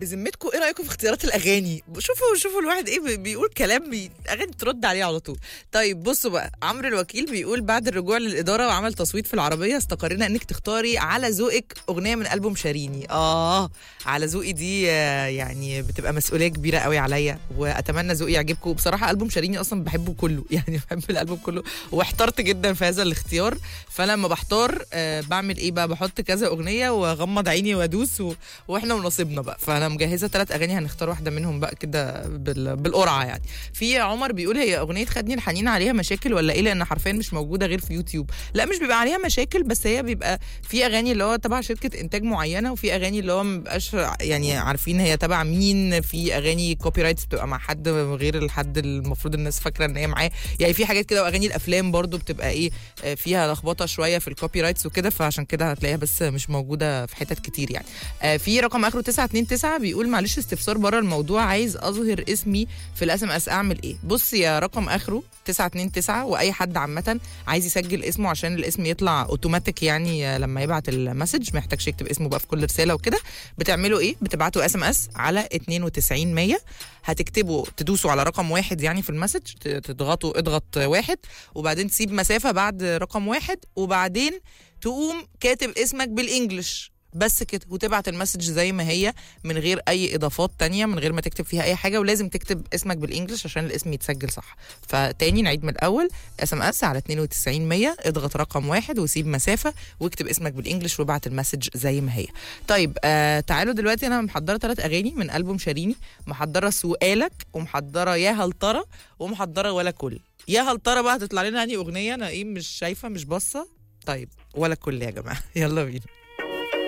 بذمتكم ايه رايكم في اختيارات الاغاني شوفوا شوفوا الواحد ايه بي- بيقول كلام بي... اغاني ترد عليه على طول طيب بصوا بقى عمرو الوكيل بيقول بعد الرجوع للاداره وعمل تصويت في العربيه استقرينا انك تختاري على ذوقك اغنيه من البوم شاريني اه على ذوقي دي آه، يعني بتبقى مسؤوليه كبيره قوي عليا واتمنى ذوقي يعجبكم بصراحه البوم شاريني اصلا بحبه كله يعني بحب الالبوم كله واحترت جدا في هذا الاختيار فلما بحتار آه، بعمل ايه بقى بحط كذا اغنيه واغمض عيني وادوس و... واحنا ونصيبنا بقى فانا مجهزه ثلاث اغاني هنختار واحده منهم بقى كده بال... بالقرعه يعني في عمر بيقول هي اغنيه خدني الحنين عليها مشاكل ولا ايه لان حرفيا مش موجوده غير في يوتيوب لا مش بيبقى عليها مشاكل بس هي بيبقى في اغاني اللي هو تبع شركه انتاج معينه وفي اغاني اللي هو مبقاش يعني عارفين هي تبع مين في اغاني كوبي رايتس بتبقى مع حد غير الحد المفروض الناس فاكره ان هي معاه يعني في حاجات كده واغاني الافلام برضو بتبقى ايه آه، فيها لخبطه شويه في الكوبي رايتس وكده فعشان كده هتلاقيها بس مش موجوده في حتت كتير يعني آه، في رقم اخره 929 بيقول معلش استفسار بره الموضوع عايز اظهر اسمي في الاس ام اس اعمل ايه بص يا رقم اخره 929 واي حد عامه عايز يسجل اسمه عشان الاسم يطلع اوتوماتيك يعني آه، لما يبعت المسج ما يحتاجش يكتب اسمه بقى في كل رساله وكده بتعملوا ايه بتبعتوا اس ام اس على 92 100 هتكتبوا تدوسوا على رقم واحد يعني في المسج ت- تضغطوا اضغط واحد وبعدين تسيب مسافه بعد رقم واحد وبعدين تقوم كاتب اسمك بالانجلش بس كده وتبعت المسج زي ما هي من غير اي اضافات تانية من غير ما تكتب فيها اي حاجه ولازم تكتب اسمك بالانجلش عشان الاسم يتسجل صح فتاني نعيد من الاول اس ام اس على 92 100 اضغط رقم واحد وسيب مسافه واكتب اسمك بالانجلش وابعت المسج زي ما هي طيب آه تعالوا دلوقتي انا محضره ثلاث اغاني من البوم شاريني محضره سؤالك ومحضره يا هل ترى ومحضره ولا كل يا هل ترى بقى هتطلع لنا يعني اغنيه انا ايه مش شايفه مش باصه طيب ولا كل يا جماعه يلا بينا